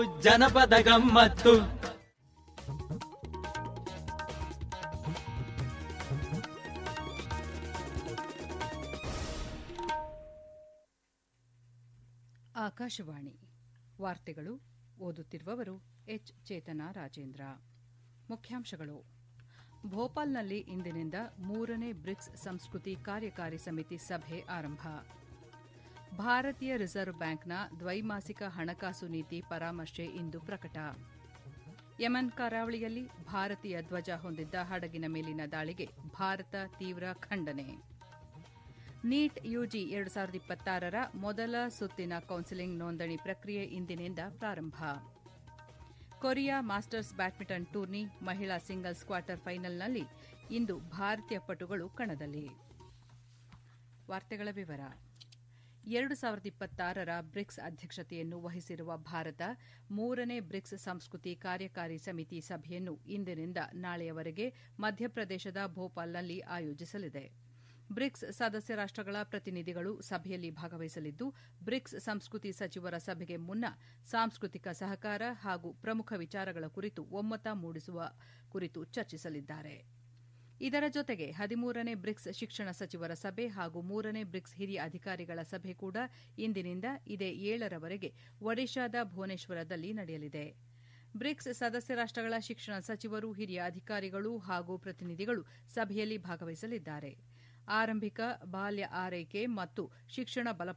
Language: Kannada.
ಜನಪದ ಗಮ್ಮತ್ತು ಆಕಾಶವಾಣಿ ವಾರ್ತೆಗಳು ಓದುತ್ತಿರುವವರು ಎಚ್ ಚೇತನ ರಾಜೇಂದ್ರ ಮುಖ್ಯಾಂಶಗಳು ಭೋಪಾಲ್ನಲ್ಲಿ ಇಂದಿನಿಂದ ಮೂರನೇ ಬ್ರಿಕ್ಸ್ ಸಂಸ್ಕೃತಿ ಕಾರ್ಯಕಾರಿ ಸಮಿತಿ ಸಭೆ ಆರಂಭ ಭಾರತೀಯ ರಿಸರ್ವ್ ಬ್ಯಾಂಕ್ನ ದ್ವೈಮಾಸಿಕ ಹಣಕಾಸು ನೀತಿ ಪರಾಮರ್ಶೆ ಇಂದು ಪ್ರಕಟ ಯಮನ್ ಕರಾವಳಿಯಲ್ಲಿ ಭಾರತೀಯ ಧ್ವಜ ಹೊಂದಿದ್ದ ಹಡಗಿನ ಮೇಲಿನ ದಾಳಿಗೆ ಭಾರತ ತೀವ್ರ ಖಂಡನೆ ನೀಟ್ ಯುಜಿ ಎರಡು ಸಾವಿರದ ಇಪ್ಪತ್ತಾರರ ಮೊದಲ ಸುತ್ತಿನ ಕೌನ್ಸಿಲಿಂಗ್ ನೋಂದಣಿ ಪ್ರಕ್ರಿಯೆ ಇಂದಿನಿಂದ ಪ್ರಾರಂಭ ಕೊರಿಯಾ ಮಾಸ್ಟರ್ಸ್ ಬ್ಯಾಡ್ಮಿಂಟನ್ ಟೂರ್ನಿ ಮಹಿಳಾ ಸಿಂಗಲ್ಸ್ ಕ್ವಾರ್ಟರ್ ಫೈನಲ್ನಲ್ಲಿ ಇಂದು ಭಾರತೀಯ ಪಟುಗಳು ಕಣದಲ್ಲಿ ವಾರ್ತೆಗಳ ವಿವರ ಎರಡು ಸಾವಿರದ ಇಪ್ಪತ್ತಾರರ ಬ್ರಿಕ್ಸ್ ಅಧ್ಯಕ್ಷತೆಯನ್ನು ವಹಿಸಿರುವ ಭಾರತ ಮೂರನೇ ಬ್ರಿಕ್ಸ್ ಸಂಸ್ಕೃತಿ ಕಾರ್ಯಕಾರಿ ಸಮಿತಿ ಸಭೆಯನ್ನು ಇಂದಿನಿಂದ ನಾಳೆಯವರೆಗೆ ಮಧ್ಯಪ್ರದೇಶದ ಭೋಪಾಲ್ನಲ್ಲಿ ಆಯೋಜಿಸಲಿದೆ ಬ್ರಿಕ್ಸ್ ಸದಸ್ಯ ರಾಷ್ಟಗಳ ಪ್ರತಿನಿಧಿಗಳು ಸಭೆಯಲ್ಲಿ ಭಾಗವಹಿಸಲಿದ್ದು ಬ್ರಿಕ್ಸ್ ಸಂಸ್ಕೃತಿ ಸಚಿವರ ಸಭೆಗೆ ಮುನ್ನ ಸಾಂಸ್ಕೃತಿಕ ಸಹಕಾರ ಹಾಗೂ ಪ್ರಮುಖ ವಿಚಾರಗಳ ಕುರಿತು ಒಮ್ಮತ ಮೂಡಿಸುವ ಕುರಿತು ಚರ್ಚಿಸಲಿದ್ದಾರೆ ಇದರ ಜೊತೆಗೆ ಹದಿಮೂರನೇ ಬ್ರಿಕ್ಸ್ ಶಿಕ್ಷಣ ಸಚಿವರ ಸಭೆ ಹಾಗೂ ಮೂರನೇ ಬ್ರಿಕ್ಸ್ ಹಿರಿಯ ಅಧಿಕಾರಿಗಳ ಸಭೆ ಕೂಡ ಇಂದಿನಿಂದ ಇದೇ ಏಳರವರೆಗೆ ಒಡಿಶಾದ ಭುವನೇಶ್ವರದಲ್ಲಿ ನಡೆಯಲಿದೆ ಬ್ರಿಕ್ಸ್ ಸದಸ್ಯ ರಾಷ್ಟಗಳ ಶಿಕ್ಷಣ ಸಚಿವರು ಹಿರಿಯ ಅಧಿಕಾರಿಗಳು ಹಾಗೂ ಪ್ರತಿನಿಧಿಗಳು ಸಭೆಯಲ್ಲಿ ಭಾಗವಹಿಸಲಿದ್ದಾರೆ ಆರಂಭಿಕ ಬಾಲ್ಯ ಆರೈಕೆ ಮತ್ತು ಶಿಕ್ಷಣ ಬಲ